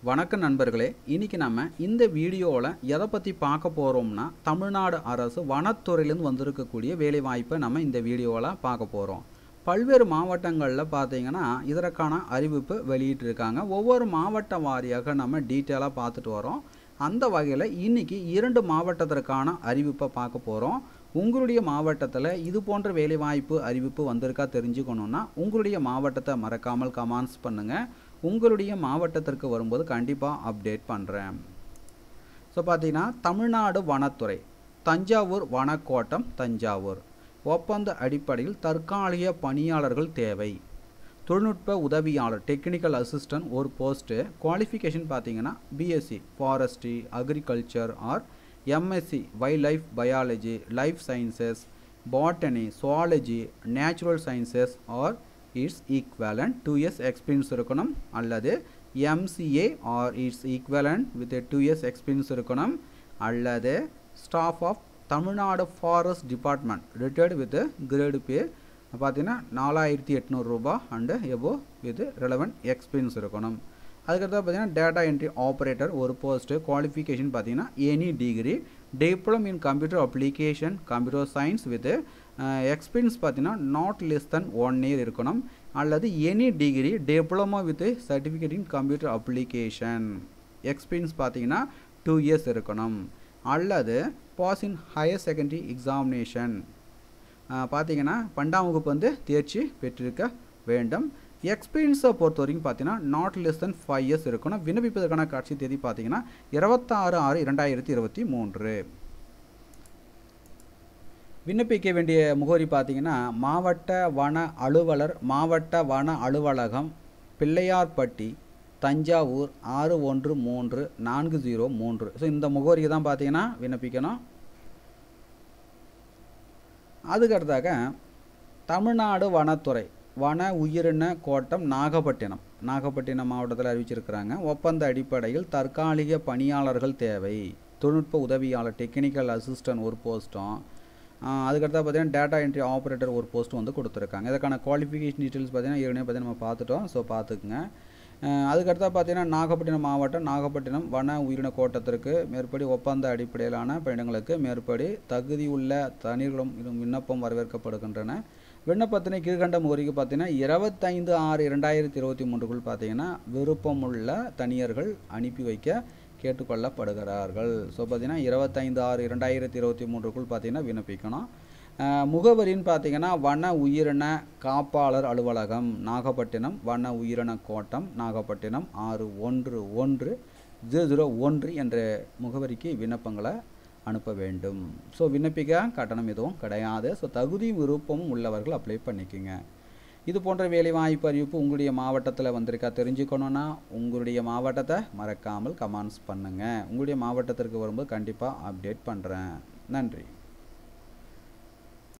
வணக்கம் நண்பர்களே இன்னைக்கு நம்ம இந்த வீடியோவில் எதை பற்றி பார்க்க போகிறோம்னா தமிழ்நாடு அரசு வனத்துறையிலேருந்து வந்திருக்கக்கூடிய வேலைவாய்ப்பை நம்ம இந்த வீடியோவில் பார்க்க போகிறோம் பல்வேறு மாவட்டங்களில் பார்த்தீங்கன்னா இதற்கான அறிவிப்பு வெளியிட்டிருக்காங்க ஒவ்வொரு மாவட்ட வாரியாக நம்ம டீட்டெயிலாக பார்த்துட்டு வரோம் அந்த வகையில் இன்னைக்கு இரண்டு மாவட்டத்திற்கான அறிவிப்பை பார்க்க போகிறோம் உங்களுடைய மாவட்டத்தில் இது போன்ற வேலைவாய்ப்பு அறிவிப்பு வந்திருக்கா தெரிஞ்சுக்கணுன்னா உங்களுடைய மாவட்டத்தை மறக்காமல் கமெண்ட்ஸ் பண்ணுங்கள் உங்களுடைய மாவட்டத்திற்கு வரும்போது கண்டிப்பாக அப்டேட் பண்ணுறேன் ஸோ பார்த்தீங்கன்னா தமிழ்நாடு வனத்துறை தஞ்சாவூர் வனக்கோட்டம் தஞ்சாவூர் ஒப்பந்த அடிப்படையில் தற்காலிக பணியாளர்கள் தேவை தொழில்நுட்ப உதவியாளர் டெக்னிக்கல் அசிஸ்டன்ட் ஒரு போஸ்ட்டு குவாலிஃபிகேஷன் பார்த்தீங்கன்னா BSc forestry agriculture or MSc wild life biology life sciences botany zoology natural sciences or its equivalent two years experience இருக்கணும் அல்லது MCA or its equivalent with two years experience இருக்கணும் அல்லது staff of Tamil Nadu forest department retired with grade pay பார்த்தீங்கன்னா நாலாயிரத்தி எட்நூறுரூபா and above with relevant experience இருக்கணும் அதுக்கடுத்து பார்த்தீங்கன்னா டேட்டா என்ட்ரி ஆப்ரேட்டர் ஒரு போஸ்ட்டு குவாலிஃபிகேஷன் பார்த்தீங்கன்னா any degree diploma in computer application computer science with experience பார்த்தீங்கன்னா not less than one year இருக்கணும் அல்லது any degree diploma with certificate in computer application experience பார்த்தீங்கன்னா two years இருக்கணும் அல்லது pass in higher secondary examination பார்த்தீங்கன்னா பன்னெண்டாம் வகுப்பு வந்து தேர்ச்சி பெற்றிருக்க வேண்டும் எக்ஸ்பீரியன்ஸை பொறுத்த வரைக்கும் பார்த்தீங்கன்னா not less than five years இருக்கணும் விண்ணப்பிப்பதற்கான காட்சி தேதி பார்த்தீங்கன்னா இருபத்தாறு ஆறு இரண்டாயிரத்தி இருபத்தி மூன்று விண்ணப்பிக்க வேண்டிய முகவரி பார்த்தீங்கன்னா மாவட்ட வன அலுவலர் மாவட்ட வன அலுவலகம் பிள்ளையார்பட்டி தஞ்சாவூர் ஆறு ஒன்று மூன்று நான்கு ஜீரோ மூன்று ஸோ இந்த முகவரிக்கு தான் பார்த்தீங்கன்னா விண்ணப்பிக்கணும் அதுக்கடுத்தாக தமிழ்நாடு வனத்துறை வன உயிரின கோட்டம் நாகப்பட்டினம் நாகப்பட்டினம் மாவட்டத்தில் அறிவிச்சிருக்கிறாங்க ஒப்பந்த அடிப்படையில் தற்காலிக பணியாளர்கள் தேவை தொழில்நுட்ப உதவியாளர் டெக்னிக்கல் அசிஸ்டன்ட் ஒரு போஸ்ட்டும் அதுக்கடுத்தா பார்த்தீங்கன்னா டேட்டா என்ட்ரி ஆப்ரேட்டர் ஒரு போஸ்ட்டும் வந்து கொடுத்துருக்காங்க இதற்கான குவாலிஃபிகேஷன் டீட்டெயில்ஸ் பார்த்தீங்கன்னா ஏற்கனவே பார்த்தீங்கன்னா நம்ம பார்த்துட்டோம் ஸோ பார்த்துக்குங்க அதுக்கடுத்தா பார்த்தீங்கன்னா நாகப்பட்டினம் மாவட்டம் நாகப்பட்டினம் வன உயிரின கோட்டத்திற்கு மேற்படி ஒப்பந்த அடிப்படையிலான பயணங்களுக்கு மேற்படி தகுதி உள்ள தனிகளும் விண்ணப்பம் வரவேற்கப்படுகின்றன விண்ணப்பத்தினை கீழ்கண்ட முகரிக்கு பார்த்தீங்கன்னா இருபத்தைந்து ஆறு இரண்டாயிரத்தி இருபத்தி மூன்றுக்குள் பார்த்தீங்கன்னா விருப்பமுள்ள தனியர்கள் அனுப்பி வைக்க கேட்டுக்கொள்ளப்படுகிறார்கள் ஸோ பார்த்தீங்கன்னா இருபத்தைந்து ஆறு இரண்டாயிரத்தி இருபத்தி மூன்றுக்குள் பார்த்தீங்கன்னா விண்ணப்பிக்கணும் முகவரின்னு பார்த்தீங்கன்னா வன உயிரின காப்பாளர் அலுவலகம் நாகப்பட்டினம் வன உயிரின கோட்டம் நாகப்பட்டினம் ஆறு ஒன்று ஒன்று ஜீரோ ஜீரோ ஒன்று என்ற முகவரிக்கு விண்ணப்பங்களை அனுப்ப வேண்டும் ஸோ விண்ணப்பிக்க கட்டணம் எதுவும் கிடையாது ஸோ தகுதி விருப்பமும் உள்ளவர்கள் அப்ளை பண்ணிக்கோங்க இது போன்ற வேலைவாய்ப்பு அறிவிப்பு உங்களுடைய மாவட்டத்தில் வந்திருக்கா தெரிஞ்சுக்கணுன்னா உங்களுடைய மாவட்டத்தை மறக்காமல் கமெண்ட்ஸ் பண்ணுங்கள் உங்களுடைய மாவட்டத்திற்கு வரும்போது கண்டிப்பாக அப்டேட் பண்ணுறேன் நன்றி